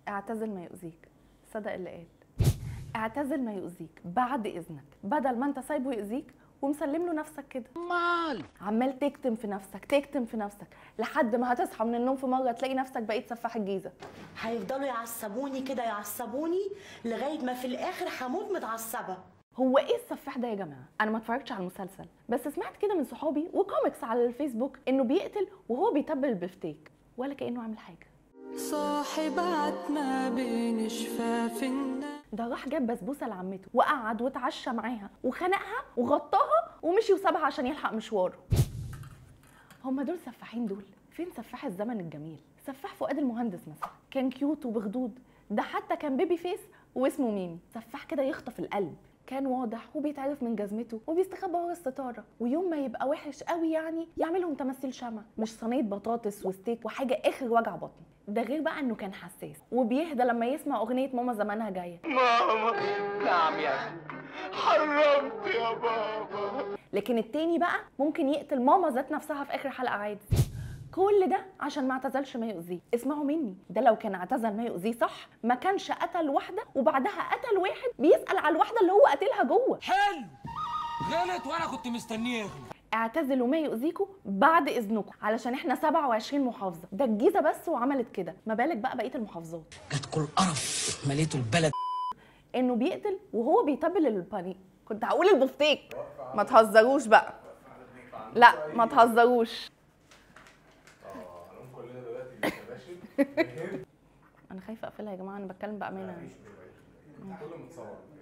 اعتزل ما يؤذيك صدق اللي قال اعتزل ما يؤذيك بعد اذنك بدل ما انت سايبه يؤذيك ومسلم له نفسك كده مال عمال تكتم في نفسك تكتم في نفسك لحد ما هتصحى من النوم في مره تلاقي نفسك بقيت سفاح الجيزه هيفضلوا يعصبوني كده يعصبوني لغايه ما في الاخر هموت متعصبه هو ايه السفاح ده يا جماعه انا ما اتفرجتش على المسلسل بس سمعت كده من صحابي وكوميكس على الفيسبوك انه بيقتل وهو بيتبل البفتيك ولا كانه عامل حاجه صاحب عتمة بين شفاف الناس ده راح جاب بسبوسه لعمته وقعد واتعشى معاها وخنقها وغطاها ومشي وسابها عشان يلحق مشواره هما دول سفاحين دول فين سفاح الزمن الجميل سفاح فؤاد المهندس مثلا كان كيوت وبخدود ده حتى كان بيبي فيس واسمه ميمي سفاح كده يخطف القلب كان واضح وبيتعرف من جزمته وبيستخبى ورا الستاره ويوم ما يبقى وحش قوي يعني يعملهم تماثيل شمع مش صينيه بطاطس وستيك وحاجه اخر وجع بطن ده غير بقى انه كان حساس وبيهدى لما يسمع اغنيه ماما زمانها جايه ماما نعم يا أخي حرمت يا بابا لكن التاني بقى ممكن يقتل ماما ذات نفسها في اخر حلقه عادي كل ده عشان ما اعتزلش ما يؤذيه اسمعوا مني ده لو كان اعتزل ما يؤذيه صح ما كانش قتل واحده وبعدها قتل واحد بيسال على الواحده اللي هو قتلها جوه حلو غلط وانا كنت مستنيه يغلط اعتزلوا ما يؤذيكم بعد اذنكم علشان احنا 27 محافظه ده الجيزه بس وعملت كده ما بالك بقى بقيه المحافظات جاتكوا القرف مليتوا البلد انه بيقتل وهو بيتبل البانيه كنت هقول البفتيك ما تهزروش بقى لا ما تهزروش كلنا دلوقتي ماشي انا خايفه اقفلها يا جماعه انا بتكلم بامانه كله متصور